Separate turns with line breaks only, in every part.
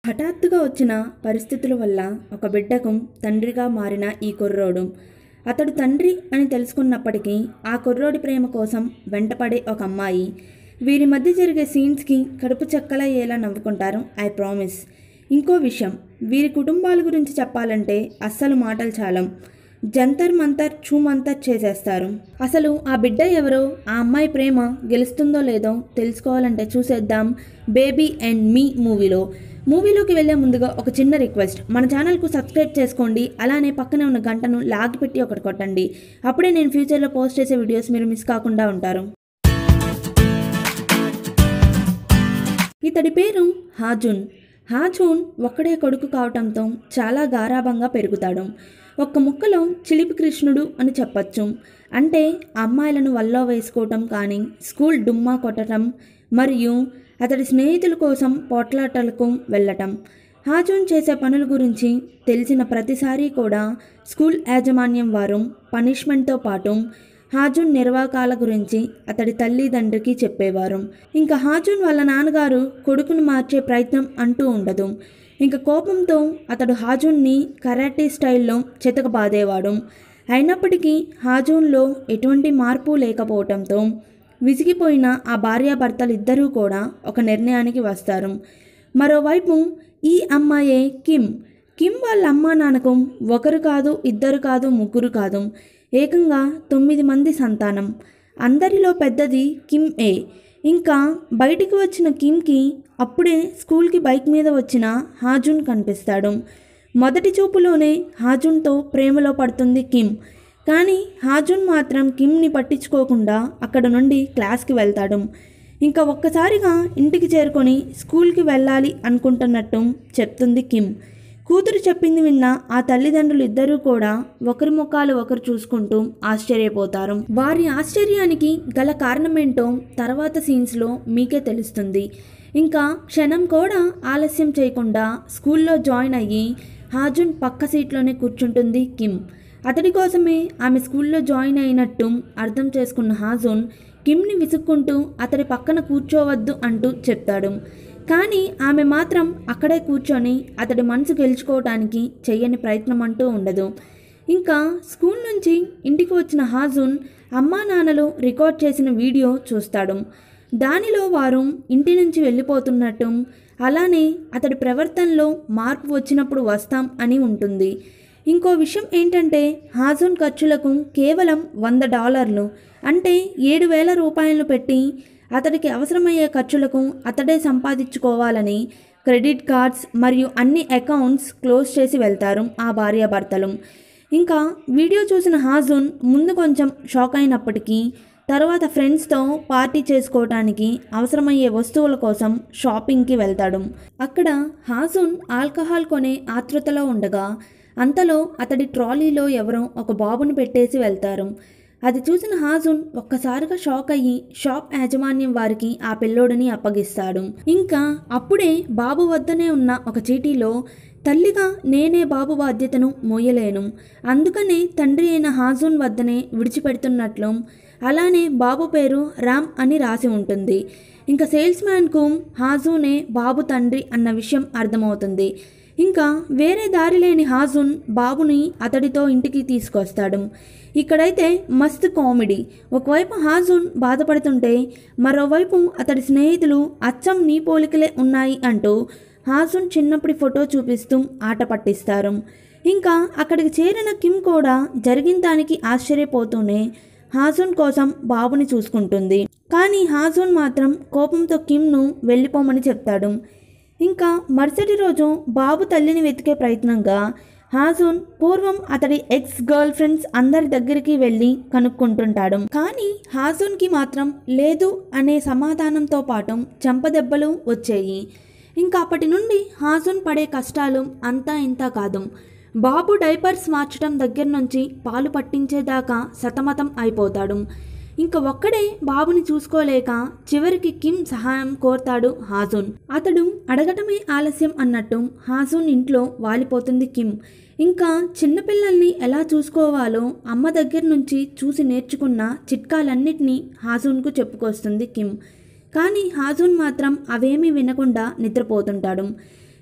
హఠాత్తుగా వచ్చిన పరిస్థితుల వల్ల ఒక బిడ్డకు తండ్రిగా మారిన ఈ కుర్రోడు అతడు తండ్రి అని తెలుసుకున్నప్పటికీ ఆ కుర్రోడి ప్రేమ కోసం వెంటపడే ఒక అమ్మాయి వీరి మధ్య జరిగే సీన్స్కి కడుపు చెక్కలయ్యేలా నవ్వుకుంటారు ఐ ప్రామిస్ ఇంకో విషయం వీరి కుటుంబాల గురించి చెప్పాలంటే అస్సలు మాటలు చాలం జంతర్ మంతర్ చూమంతర్ చేసేస్తారు అసలు ఆ బిడ్డ ఎవరో ఆ అమ్మాయి ప్రేమ గెలుస్తుందో లేదో తెలుసుకోవాలంటే చూసేద్దాం బేబీ అండ్ మీ మూవీలో మూవీలోకి వెళ్ళే ముందుగా ఒక చిన్న రిక్వెస్ట్ మన ఛానల్కు సబ్స్క్రైబ్ చేసుకోండి అలానే పక్కనే ఉన్న గంటను లాగి పెట్టి ఒకటి కొట్టండి అప్పుడే నేను ఫ్యూచర్లో పోస్ట్ చేసే వీడియోస్ మీరు మిస్ కాకుండా ఉంటారు ఇతడి పేరు హాజున్ హాజూన్ ఒక్కడే కొడుకు కావటంతో చాలా గారాభంగా పెరుగుతాడు ఒక్క ముక్కలో చిలిపి కృష్ణుడు అని చెప్పచ్చు అంటే అమ్మాయిలను వల్లో వేసుకోవటం కానీ స్కూల్ డుమ్మా కొట్టడం మరియు అతడి స్నేహితుల కోసం పోట్లాటలకు వెళ్ళటం హాజూన్ చేసే పనుల గురించి తెలిసిన ప్రతిసారి కూడా స్కూల్ యాజమాన్యం వారు పనిష్మెంట్తో పాటు హాజున్ నిర్వాకాల గురించి అతడి తల్లిదండ్రికి చెప్పేవారు ఇంకా హాజున్ వాళ్ళ నాన్నగారు కొడుకును మార్చే ప్రయత్నం అంటూ ఉండదు ఇంకా కోపంతో అతడు హాజున్ని కరాటే స్టైల్లో చితకబాదేవాడు అయినప్పటికీ హాజూన్లో ఎటువంటి మార్పు లేకపోవటంతో విసిగిపోయిన ఆ భార్యాభర్తలు ఇద్దరూ కూడా ఒక నిర్ణయానికి వస్తారు మరోవైపు ఈ అమ్మాయే కిమ్ కిమ్ వాళ్ళ అమ్మా నాన్నకు ఒకరు కాదు ఇద్దరు కాదు ముగ్గురు కాదు ఏకంగా తొమ్మిది మంది సంతానం అందరిలో పెద్దది కిమ్ ఏ ఇంకా బయటికి వచ్చిన కిమ్కి అప్పుడే స్కూల్కి బైక్ మీద వచ్చిన హాజున్ కనిపిస్తాడు మొదటి చూపులోనే హాజున్తో ప్రేమలో పడుతుంది కిమ్ కానీ హాజున్ మాత్రం కిమ్ని పట్టించుకోకుండా అక్కడ నుండి క్లాస్కి వెళ్తాడు ఇంకా ఒక్కసారిగా ఇంటికి చేరుకొని స్కూల్కి వెళ్ళాలి అనుకుంటున్నట్టు చెప్తుంది కిమ్ కూతురు చెప్పింది విన్న ఆ తల్లిదండ్రులు ఇద్దరూ కూడా ఒకరి ముఖాలు ఒకరు చూసుకుంటూ ఆశ్చర్యపోతారు వారి ఆశ్చర్యానికి గల కారణమేంటో తర్వాత సీన్స్లో మీకే తెలుస్తుంది ఇంకా క్షణం కూడా ఆలస్యం చేయకుండా స్కూల్లో జాయిన్ అయ్యి హాజున్ పక్క సీట్లోనే కూర్చుంటుంది కిమ్ అతడి కోసమే ఆమె స్కూల్లో జాయిన్ అయినట్టు అర్థం చేసుకున్న హాజున్ కిమ్ని విసుక్కుంటూ అతడి పక్కన కూర్చోవద్దు అంటూ చెప్తాడు కానీ ఆమె మాత్రం అక్కడే కూర్చొని అతడి మనసు గెలుచుకోవటానికి చెయ్యని ప్రయత్నం అంటూ ఉండదు ఇంకా స్కూల్ నుంచి ఇంటికి వచ్చిన హాజున్ అమ్మా నాన్నలు రికార్డ్ చేసిన వీడియో చూస్తాడు దానిలో వారు ఇంటి నుంచి వెళ్ళిపోతున్నట్టు అలానే అతడి ప్రవర్తనలో మార్పు వచ్చినప్పుడు వస్తాం అని ఉంటుంది ఇంకో విషయం ఏంటంటే హాజున్ ఖర్చులకు కేవలం వంద డాలర్లు అంటే ఏడు వేల రూపాయలు పెట్టి అతడికి అవసరమయ్యే ఖర్చులకు అతడే సంపాదించుకోవాలని క్రెడిట్ కార్డ్స్ మరియు అన్ని అకౌంట్స్ క్లోజ్ చేసి వెళ్తారు ఆ భార్యాభర్తలు ఇంకా వీడియో చూసిన హాజున్ ముందు కొంచెం షాక్ అయినప్పటికీ తర్వాత ఫ్రెండ్స్తో పార్టీ చేసుకోవటానికి అవసరమయ్యే వస్తువుల కోసం షాపింగ్కి వెళ్తాడు అక్కడ హాజున్ ఆల్కహాల్ కొనే ఆతృతలో ఉండగా అంతలో అతడి ట్రాలీలో ఎవరో ఒక బాబును పెట్టేసి వెళ్తారు అది చూసిన హాజున్ ఒక్కసారిగా షాక్ అయ్యి షాప్ యాజమాన్యం వారికి ఆ పిల్లోడిని అప్పగిస్తాడు ఇంకా అప్పుడే బాబు వద్దనే ఉన్న ఒక చీటీలో తల్లిగా నేనే బాబు బాధ్యతను మోయలేను అందుకనే తండ్రి అయిన హాజున్ వద్దనే విడిచిపెడుతున్నట్లు అలానే బాబు పేరు రామ్ అని రాసి ఉంటుంది ఇంకా సేల్స్ మ్యాన్కు హాజునే బాబు తండ్రి అన్న విషయం అర్థమవుతుంది ఇంకా వేరే దారి లేని హాజున్ బాబుని అతడితో ఇంటికి తీసుకొస్తాడు ఇక్కడైతే మస్తు కామెడీ ఒకవైపు హాజున్ బాధపడుతుంటే మరోవైపు అతడి స్నేహితులు అచ్చం నీ పోలికలే ఉన్నాయి అంటూ హాజున్ చిన్నప్పటి ఫోటో చూపిస్తూ ఆట పట్టిస్తారు ఇంకా అక్కడికి చేరిన కిమ్ కూడా జరిగిన దానికి ఆశ్చర్యపోతూనే హాజున్ కోసం బాబుని చూసుకుంటుంది కానీ హాజున్ మాత్రం కోపంతో కిమ్ను వెళ్ళిపోమని చెప్తాడు ఇంకా మరుసటి రోజు బాబు తల్లిని వెతికే ప్రయత్నంగా హాజున్ పూర్వం అతడి ఎక్స్ గర్ల్ ఫ్రెండ్స్ అందరి దగ్గరికి వెళ్ళి కనుక్కుంటుంటాడు కానీ హాజున్కి మాత్రం లేదు అనే సమాధానంతో పాటు చెంపదెబ్బలు వచ్చాయి ఇంకా అప్పటి నుండి హాజున్ పడే కష్టాలు అంతా ఇంత కాదు బాబు డైపర్స్ మార్చడం దగ్గర నుంచి పాలు పట్టించేదాకా సతమతం అయిపోతాడు ఇంకా ఒక్కడే బాబుని చూసుకోలేక చివరికి కిమ్ సహాయం కోరతాడు హాజున్ అతడు అడగటమే ఆలస్యం అన్నట్టు హాజున్ ఇంట్లో వాలిపోతుంది కిమ్ ఇంకా చిన్నపిల్లల్ని ఎలా చూసుకోవాలో అమ్మ దగ్గర నుంచి చూసి నేర్చుకున్న చిట్కాలన్నిటినీ హాజున్కు చెప్పుకొస్తుంది కిమ్ కానీ హాజున్ మాత్రం అవేమీ వినకుండా నిద్రపోతుంటాడు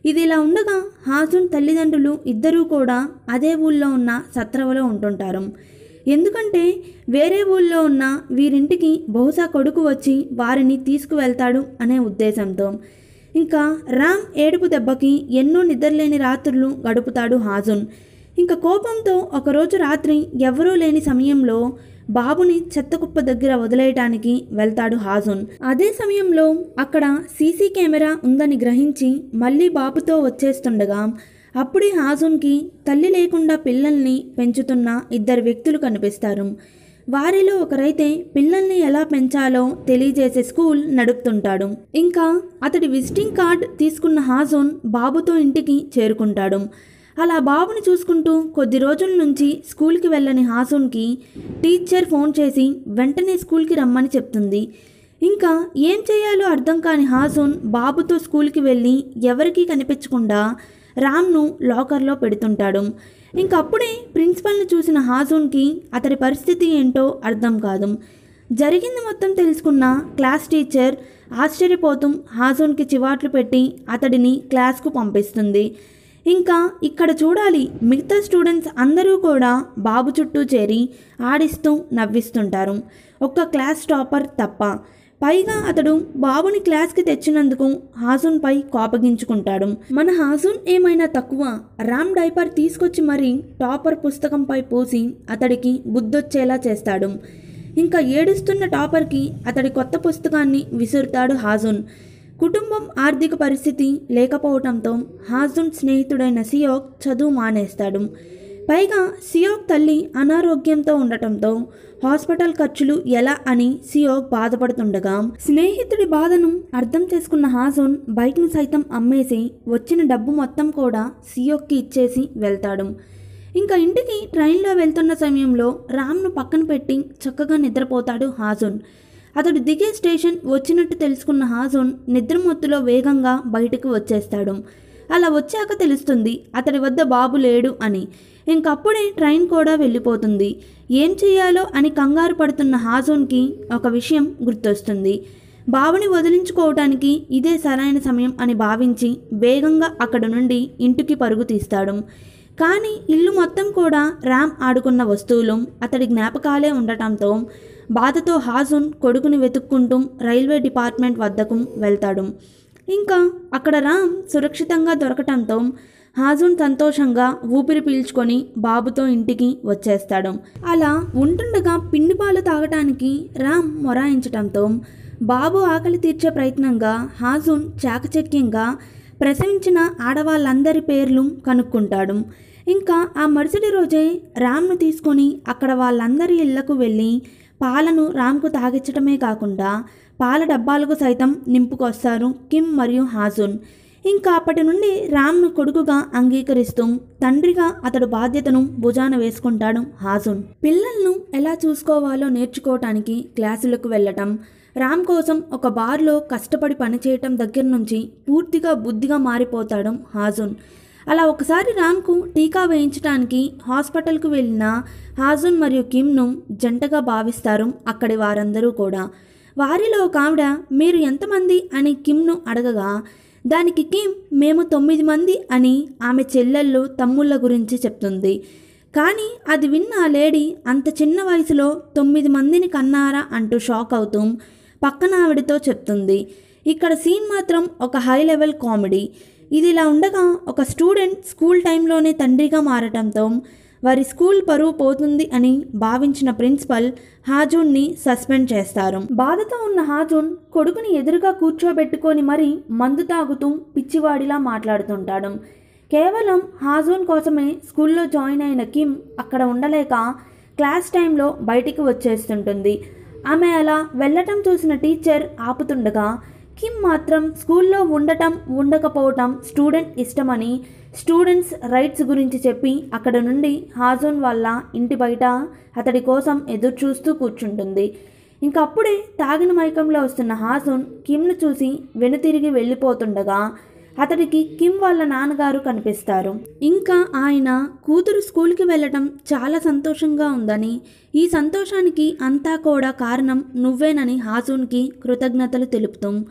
ఇది ఇలా ఉండగా హాజున్ తల్లిదండ్రులు ఇద్దరూ కూడా అదే ఊళ్ళో ఉన్న సత్రవలో ఉంటుంటారు ఎందుకంటే వేరే ఊళ్ళో ఉన్న వీరింటికి బహుశా కొడుకు వచ్చి వారిని తీసుకువెళ్తాడు అనే ఉద్దేశంతో ఇంకా రామ్ ఏడుపు దెబ్బకి ఎన్నో నిద్రలేని రాత్రులు గడుపుతాడు హాజున్ ఇంకా కోపంతో ఒకరోజు రాత్రి ఎవరూ లేని సమయంలో బాబుని చెత్తకుప్ప దగ్గర వదిలేయటానికి వెళ్తాడు హాజున్ అదే సమయంలో అక్కడ సీసీ కెమెరా ఉందని గ్రహించి మళ్ళీ బాబుతో వచ్చేస్తుండగా అప్పుడే హాజున్కి తల్లి లేకుండా పిల్లల్ని పెంచుతున్న ఇద్దరు వ్యక్తులు కనిపిస్తారు వారిలో ఒకరైతే పిల్లల్ని ఎలా పెంచాలో తెలియజేసే స్కూల్ నడుపుతుంటాడు ఇంకా అతడి విజిటింగ్ కార్డ్ తీసుకున్న హాజోన్ బాబుతో ఇంటికి చేరుకుంటాడు అలా బాబుని చూసుకుంటూ కొద్ది రోజుల నుంచి స్కూల్కి వెళ్ళని హాసూన్కి టీచర్ ఫోన్ చేసి వెంటనే స్కూల్కి రమ్మని చెప్తుంది ఇంకా ఏం చేయాలో అర్థం కాని హాసూన్ బాబుతో స్కూల్కి వెళ్ళి ఎవరికీ కనిపించకుండా రామ్ను లాకర్లో పెడుతుంటాడు ఇంకప్పుడే ప్రిన్సిపల్ని చూసిన హాసూన్కి అతడి పరిస్థితి ఏంటో అర్థం కాదు జరిగింది మొత్తం తెలుసుకున్న క్లాస్ టీచర్ ఆశ్చర్యపోతూ హాసూన్కి చివాట్లు పెట్టి అతడిని క్లాస్కు పంపిస్తుంది ఇంకా ఇక్కడ చూడాలి మిగతా స్టూడెంట్స్ అందరూ కూడా బాబు చుట్టూ చేరి ఆడిస్తూ నవ్విస్తుంటారు ఒక్క క్లాస్ టాపర్ తప్ప పైగా అతడు బాబుని క్లాస్కి తెచ్చినందుకు హాసూన్పై కోపగించుకుంటాడు మన హాసూన్ ఏమైనా తక్కువ రామ్ డైపర్ తీసుకొచ్చి మరీ టాపర్ పుస్తకంపై పూసి అతడికి బుద్ధొచ్చేలా చేస్తాడు ఇంకా ఏడుస్తున్న టాపర్కి అతడి కొత్త పుస్తకాన్ని విసురుతాడు హాజున్ కుటుంబం ఆర్థిక పరిస్థితి లేకపోవడంతో హాజున్ స్నేహితుడైన సియోక్ చదువు మానేస్తాడు పైగా సియోక్ తల్లి అనారోగ్యంతో ఉండటంతో హాస్పిటల్ ఖర్చులు ఎలా అని సియోక్ బాధపడుతుండగా స్నేహితుడి బాధను అర్థం చేసుకున్న హాజున్ బైక్ను సైతం అమ్మేసి వచ్చిన డబ్బు మొత్తం కూడా సియోక్కి ఇచ్చేసి వెళ్తాడు ఇంకా ఇంటికి ట్రైన్లో వెళ్తున్న సమయంలో రామ్ను పక్కన పెట్టి చక్కగా నిద్రపోతాడు హాజున్ అతడు దిగే స్టేషన్ వచ్చినట్టు తెలుసుకున్న హాజున్ నిద్రమొత్తులో వేగంగా బయటకు వచ్చేస్తాడు అలా వచ్చాక తెలుస్తుంది అతడి వద్ద బాబు లేడు అని ఇంకప్పుడే ట్రైన్ కూడా వెళ్ళిపోతుంది ఏం చేయాలో అని కంగారు పడుతున్న హాజోన్కి ఒక విషయం గుర్తొస్తుంది బాబుని వదిలించుకోవటానికి ఇదే సరైన సమయం అని భావించి వేగంగా అక్కడ నుండి ఇంటికి పరుగు తీస్తాడు కానీ ఇల్లు మొత్తం కూడా రామ్ ఆడుకున్న వస్తువులు అతడి జ్ఞాపకాలే ఉండటంతో బాధతో హాజున్ కొడుకుని వెతుక్కుంటూ రైల్వే డిపార్ట్మెంట్ వద్దకు వెళ్తాడు ఇంకా అక్కడ రామ్ సురక్షితంగా దొరకటంతో హాజున్ సంతోషంగా ఊపిరి పీల్చుకొని బాబుతో ఇంటికి వచ్చేస్తాడు అలా ఉంటుండగా పిండి పాలు తాగటానికి రామ్ మొరాయించటంతో బాబు ఆకలి తీర్చే ప్రయత్నంగా హాజున్ చాకచక్యంగా ప్రసవించిన ఆడవాళ్ళందరి పేర్లు కనుక్కుంటాడు ఇంకా ఆ మరుసటి రోజే రామ్ను తీసుకొని అక్కడ వాళ్ళందరి ఇళ్లకు వెళ్ళి పాలను రామ్కు తాగించడమే కాకుండా పాల డబ్బాలకు సైతం నింపుకొస్తారు కిమ్ మరియు హాజున్ ఇంకా అప్పటి నుండి రామ్ను కొడుకుగా అంగీకరిస్తూ తండ్రిగా అతడు బాధ్యతను భుజాన వేసుకుంటాడు హాజున్ పిల్లలను ఎలా చూసుకోవాలో నేర్చుకోవటానికి క్లాసులకు వెళ్ళటం రామ్ కోసం ఒక బార్లో కష్టపడి పనిచేయటం దగ్గర నుంచి పూర్తిగా బుద్ధిగా మారిపోతాడు హాజున్ అలా ఒకసారి రామ్కు టీకా వేయించడానికి హాస్పిటల్కు వెళ్ళిన హాజున్ మరియు కిమ్ను జంటగా భావిస్తారు అక్కడి వారందరూ కూడా వారిలో ఒక ఆవిడ మీరు ఎంతమంది అని కిమ్ను అడగగా దానికి కిమ్ మేము తొమ్మిది మంది అని ఆమె చెల్లెళ్ళు తమ్ముళ్ళ గురించి చెప్తుంది కానీ అది విన్న ఆ లేడీ అంత చిన్న వయసులో తొమ్మిది మందిని కన్నారా అంటూ షాక్ అవుతూ పక్కన ఆవిడతో చెప్తుంది ఇక్కడ సీన్ మాత్రం ఒక హై లెవెల్ కామెడీ ఇది ఇలా ఉండగా ఒక స్టూడెంట్ స్కూల్ టైంలోనే తండ్రిగా మారటంతో వారి స్కూల్ పరువు పోతుంది అని భావించిన ప్రిన్సిపల్ హాజూన్ని సస్పెండ్ చేస్తారు బాధతో ఉన్న హాజూన్ కొడుకుని ఎదురుగా కూర్చోబెట్టుకొని మరీ మందు తాగుతూ పిచ్చివాడిలా మాట్లాడుతుంటాడు కేవలం హాజూన్ కోసమే స్కూల్లో జాయిన్ అయిన కిమ్ అక్కడ ఉండలేక క్లాస్ టైంలో బయటికి వచ్చేస్తుంటుంది ఆమె అలా వెళ్ళటం చూసిన టీచర్ ఆపుతుండగా కిమ్ మాత్రం స్కూల్లో ఉండటం ఉండకపోవటం స్టూడెంట్ ఇష్టమని స్టూడెంట్స్ రైట్స్ గురించి చెప్పి అక్కడ నుండి హాజోన్ వాళ్ళ ఇంటి బయట అతడి కోసం ఎదురు చూస్తూ కూర్చుంటుంది ఇంకప్పుడే తాగిన మైకంలో వస్తున్న హాజోన్ కిమ్ను చూసి వెనుతిరిగి వెళ్ళిపోతుండగా అతడికి కిమ్ వాళ్ళ నాన్నగారు కనిపిస్తారు ఇంకా ఆయన కూతురు స్కూల్కి వెళ్ళటం చాలా సంతోషంగా ఉందని ఈ సంతోషానికి అంతా కూడా కారణం నువ్వేనని హాజూన్కి కృతజ్ఞతలు తెలుపుతూ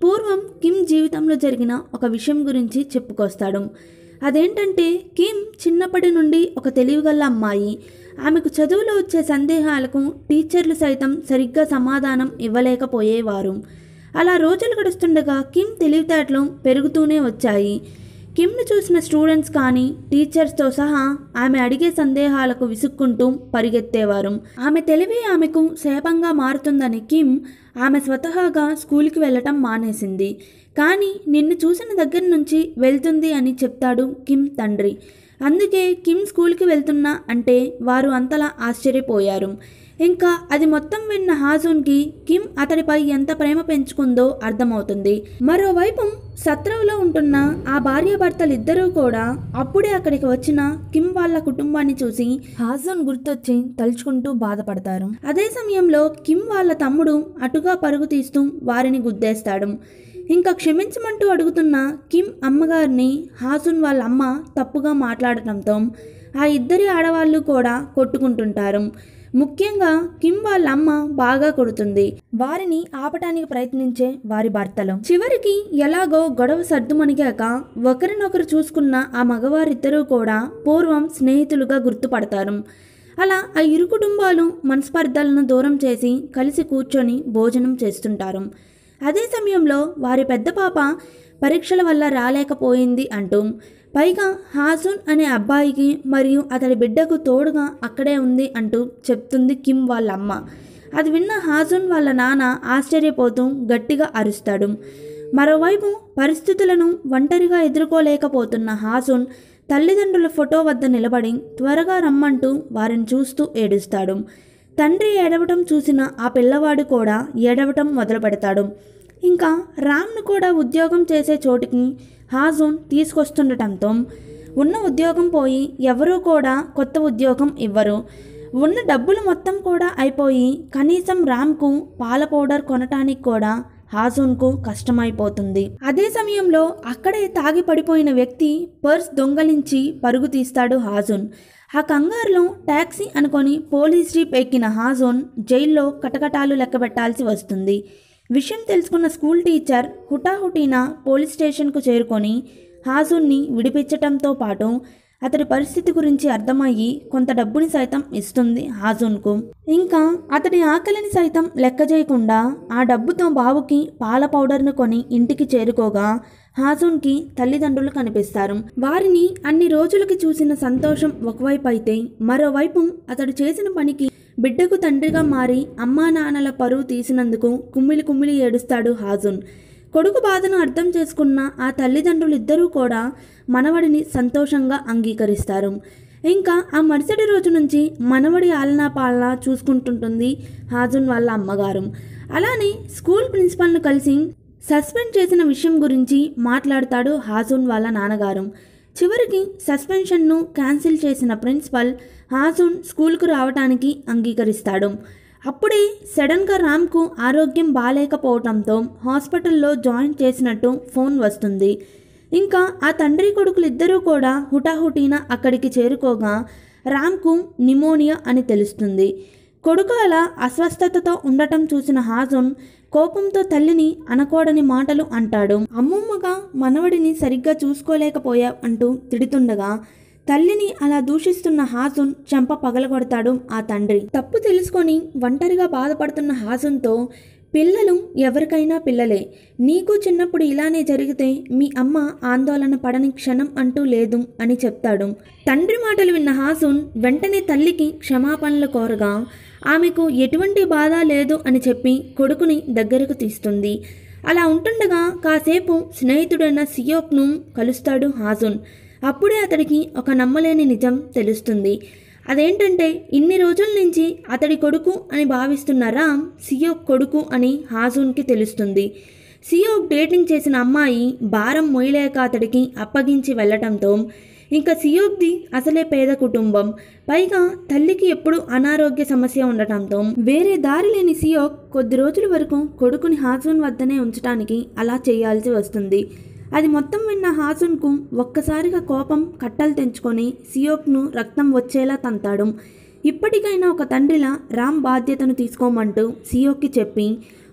పూర్వం కిమ్ జీవితంలో జరిగిన ఒక విషయం గురించి చెప్పుకొస్తాడు అదేంటంటే కిమ్ చిన్నప్పటి నుండి ఒక తెలివిగల అమ్మాయి ఆమెకు చదువులో వచ్చే సందేహాలకు టీచర్లు సైతం సరిగ్గా సమాధానం ఇవ్వలేకపోయేవారు అలా రోజులు గడుస్తుండగా కిమ్ తెలివితేటలు పెరుగుతూనే వచ్చాయి కిమ్ను చూసిన స్టూడెంట్స్ కానీ టీచర్స్తో సహా ఆమె అడిగే సందేహాలకు విసుక్కుంటూ పరిగెత్తేవారు ఆమె తెలివి ఆమెకు శాపంగా మారుతుందని కిమ్ ఆమె స్వతహాగా స్కూల్కి వెళ్ళటం మానేసింది కానీ నిన్ను చూసిన దగ్గర నుంచి వెళ్తుంది అని చెప్తాడు కిమ్ తండ్రి అందుకే కిమ్ స్కూల్కి వెళ్తున్నా అంటే వారు అంతలా ఆశ్చర్యపోయారు ఇంకా అది మొత్తం విన్న హాజూన్కి కిమ్ అతడిపై ఎంత ప్రేమ పెంచుకుందో అర్థమవుతుంది మరోవైపు సత్రవులో ఉంటున్న ఆ భార్యాభర్తలిద్దరూ కూడా అప్పుడే అక్కడికి వచ్చిన కిమ్ వాళ్ళ కుటుంబాన్ని చూసి హాజూన్ గుర్తొచ్చి తలుచుకుంటూ బాధపడతారు అదే సమయంలో కిమ్ వాళ్ళ తమ్ముడు అటుగా పరుగు తీస్తూ వారిని గుద్దేస్తాడు ఇంకా క్షమించమంటూ అడుగుతున్న కిమ్ అమ్మగారిని హాజున్ వాళ్ళ అమ్మ తప్పుగా మాట్లాడటంతో ఆ ఇద్దరి ఆడవాళ్ళు కూడా కొట్టుకుంటుంటారు ముఖ్యంగా కిమ్ వాళ్ళ అమ్మ బాగా కొడుతుంది వారిని ఆపటానికి ప్రయత్నించే వారి భర్తలు చివరికి ఎలాగో గొడవ సర్దుమణిగాక ఒకరినొకరు చూసుకున్న ఆ మగవారిద్దరూ కూడా పూర్వం స్నేహితులుగా గుర్తుపడతారు అలా ఆ ఇరు కుటుంబాలు మనస్పర్ధలను దూరం చేసి కలిసి కూర్చొని భోజనం చేస్తుంటారు అదే సమయంలో వారి పెద్ద పాప పరీక్షల వల్ల రాలేకపోయింది అంటూ పైగా హాసూన్ అనే అబ్బాయికి మరియు అతడి బిడ్డకు తోడుగా అక్కడే ఉంది అంటూ చెప్తుంది కిమ్ వాళ్ళ అమ్మ అది విన్న హాసూన్ వాళ్ళ నాన్న ఆశ్చర్యపోతూ గట్టిగా అరుస్తాడు మరోవైపు పరిస్థితులను ఒంటరిగా ఎదుర్కోలేకపోతున్న హాసూన్ తల్లిదండ్రుల ఫోటో వద్ద నిలబడి త్వరగా రమ్మంటూ వారిని చూస్తూ ఏడుస్తాడు తండ్రి ఏడవటం చూసిన ఆ పిల్లవాడు కూడా ఏడవటం మొదలు పెడతాడు ఇంకా రామ్ను కూడా ఉద్యోగం చేసే చోటికి హాజూన్ తీసుకొస్తుండటంతో ఉన్న ఉద్యోగం పోయి ఎవరూ కూడా కొత్త ఉద్యోగం ఇవ్వరు ఉన్న డబ్బులు మొత్తం కూడా అయిపోయి కనీసం రామ్కు పాల పౌడర్ కొనటానికి కూడా హాజూన్కు కష్టమైపోతుంది అదే సమయంలో అక్కడే తాగి పడిపోయిన వ్యక్తి పర్స్ దొంగలించి పరుగు తీస్తాడు హాజూన్ ఆ కంగారులో టాక్సీ అనుకొని పోలీస్ జీప్ ఎక్కిన హాజోన్ జైల్లో కటకటాలు లెక్కబెట్టాల్సి వస్తుంది విషయం తెలుసుకున్న స్కూల్ టీచర్ హుటాహుటీన పోలీస్ స్టేషన్కు చేరుకొని హాజున్ని విడిపించటంతో పాటు అతడి పరిస్థితి గురించి అర్థమయ్యి కొంత డబ్బుని సైతం ఇస్తుంది హాజూన్కు ఇంకా అతడి ఆకలిని సైతం లెక్క చేయకుండా ఆ డబ్బుతో బావుకి పాల పౌడర్ను కొని ఇంటికి చేరుకోగా హాజూన్కి తల్లిదండ్రులు కనిపిస్తారు వారిని అన్ని రోజులకి చూసిన సంతోషం ఒకవైపు అయితే మరోవైపు అతడు చేసిన పనికి బిడ్డకు తండ్రిగా మారి అమ్మా నాన్నల పరువు తీసినందుకు కుమ్మిలి కుమ్మిలి ఏడుస్తాడు హాజున్ కొడుకు బాధను అర్థం చేసుకున్న ఆ తల్లిదండ్రులు ఇద్దరూ కూడా మనవడిని సంతోషంగా అంగీకరిస్తారు ఇంకా ఆ మరుసటి రోజు నుంచి మనవడి ఆలనా పాలన చూసుకుంటుంటుంది హాజున్ వాళ్ళ అమ్మగారు అలానే స్కూల్ ప్రిన్సిపల్ను కలిసి సస్పెండ్ చేసిన విషయం గురించి మాట్లాడతాడు హాజూన్ వాళ్ళ నాన్నగారు చివరికి సస్పెన్షన్ను క్యాన్సిల్ చేసిన ప్రిన్సిపల్ హాజూన్ స్కూల్కు రావటానికి అంగీకరిస్తాడు అప్పుడే సడన్గా రామ్కు ఆరోగ్యం బాగాలేకపోవడంతో హాస్పిటల్లో జాయిన్ చేసినట్టు ఫోన్ వస్తుంది ఇంకా ఆ తండ్రి కొడుకులు ఇద్దరూ కూడా హుటాహుటీన అక్కడికి చేరుకోగా రామ్కు నిమోనియా అని తెలుస్తుంది కొడుకు అలా అస్వస్థతతో ఉండటం చూసిన హాజున్ కోపంతో తల్లిని అనకూడని మాటలు అంటాడు అమ్మమ్మగా మనవడిని సరిగ్గా చూసుకోలేకపోయా అంటూ తిడుతుండగా తల్లిని అలా దూషిస్తున్న హాజున్ చెంప పగలగొడతాడు ఆ తండ్రి తప్పు తెలుసుకొని ఒంటరిగా బాధపడుతున్న హాజున్తో పిల్లలు ఎవరికైనా పిల్లలే నీకు చిన్నప్పుడు ఇలానే జరిగితే మీ అమ్మ ఆందోళన పడని క్షణం అంటూ లేదు అని చెప్తాడు తండ్రి మాటలు విన్న హాసూన్ వెంటనే తల్లికి క్షమాపణలు కోరగా ఆమెకు ఎటువంటి బాధ లేదు అని చెప్పి కొడుకుని దగ్గరకు తీస్తుంది అలా ఉంటుండగా కాసేపు స్నేహితుడైన సియోక్ను కలుస్తాడు హాజున్ అప్పుడే అతడికి ఒక నమ్మలేని నిజం తెలుస్తుంది అదేంటంటే ఇన్ని రోజుల నుంచి అతడి కొడుకు అని భావిస్తున్న రామ్ సియోక్ కొడుకు అని హాజూన్కి తెలుస్తుంది సియోక్ డేటింగ్ చేసిన అమ్మాయి భారం మొయ్యలేక అతడికి అప్పగించి వెళ్ళటంతో ఇంకా సియోక్ది అసలే పేద కుటుంబం పైగా తల్లికి ఎప్పుడు అనారోగ్య సమస్య ఉండటంతో వేరే దారి లేని సియోక్ కొద్ది రోజుల వరకు కొడుకుని హాజూన్ వద్దనే ఉంచడానికి అలా చేయాల్సి వస్తుంది అది మొత్తం విన్న హాజున్కు ఒక్కసారిగా కోపం కట్టలు తెంచుకొని సియోక్ను రక్తం వచ్చేలా తంతాడు ఇప్పటికైనా ఒక తండ్రిలా రామ్ బాధ్యతను తీసుకోమంటూ సియోక్కి చెప్పి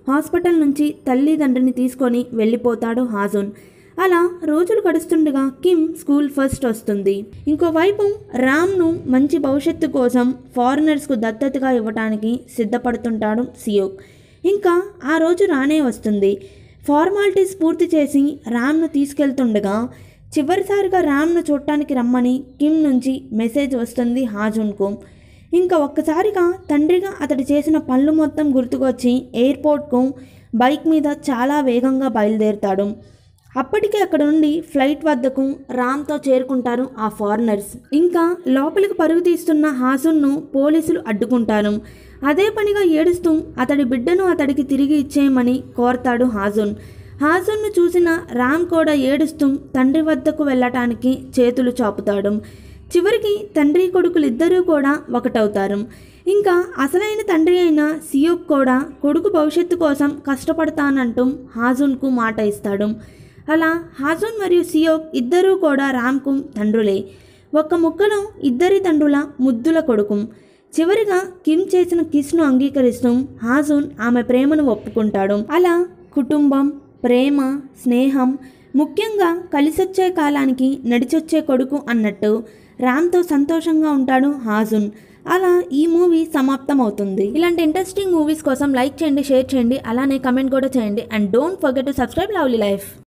హాస్పిటల్ నుంచి తల్లిదండ్రిని తీసుకొని వెళ్ళిపోతాడు హాజున్ అలా రోజులు గడుస్తుండగా కిమ్ స్కూల్ ఫస్ట్ వస్తుంది ఇంకోవైపు రామ్ను మంచి భవిష్యత్తు కోసం ఫారినర్స్కు దత్తతగా ఇవ్వటానికి సిద్ధపడుతుంటాడు సియోక్ ఇంకా ఆ రోజు రానే వస్తుంది ఫార్మాలిటీస్ పూర్తి చేసి రామ్ను తీసుకెళ్తుండగా చివరిసారిగా రామ్ను చూడటానికి రమ్మని కిమ్ నుంచి మెసేజ్ వస్తుంది హాజున్కు ఇంకా ఒక్కసారిగా తండ్రిగా అతడు చేసిన పనులు మొత్తం గుర్తుకొచ్చి ఎయిర్పోర్ట్కు బైక్ మీద చాలా వేగంగా బయలుదేరుతాడు అప్పటికే అక్కడ నుండి ఫ్లైట్ వద్దకు రామ్తో చేరుకుంటారు ఆ ఫారినర్స్ ఇంకా లోపలికి పరుగు తీస్తున్న హాసున్ను పోలీసులు అడ్డుకుంటారు అదే పనిగా ఏడుస్తూ అతడి బిడ్డను అతడికి తిరిగి ఇచ్చేయమని కోరతాడు హాజున్ హాజున్ను చూసిన రామ్ కూడా ఏడుస్తూ తండ్రి వద్దకు వెళ్ళటానికి చేతులు చాపుతాడు చివరికి తండ్రి కొడుకులు ఇద్దరూ కూడా ఒకటవుతారు ఇంకా అసలైన తండ్రి అయిన సియోక్ కూడా కొడుకు భవిష్యత్తు కోసం కష్టపడతానంటూ హాజున్కు మాట ఇస్తాడు అలా హాజున్ మరియు సియోక్ ఇద్దరూ కూడా రామ్కు తండ్రులే ఒక్క ముక్కలో ఇద్దరి తండ్రుల ముద్దుల కొడుకు చివరిగా కిమ్ చేసిన కిస్ను అంగీకరిస్తూ హాజున్ ఆమె ప్రేమను ఒప్పుకుంటాడు అలా కుటుంబం ప్రేమ స్నేహం ముఖ్యంగా కలిసొచ్చే కాలానికి నడిచొచ్చే కొడుకు అన్నట్టు రామ్తో సంతోషంగా ఉంటాడు హాజున్ అలా ఈ మూవీ సమాప్తం అవుతుంది ఇలాంటి ఇంట్రెస్టింగ్ మూవీస్ కోసం లైక్ చేయండి షేర్ చేయండి అలానే కమెంట్ కూడా చేయండి and don't forget to subscribe lovely life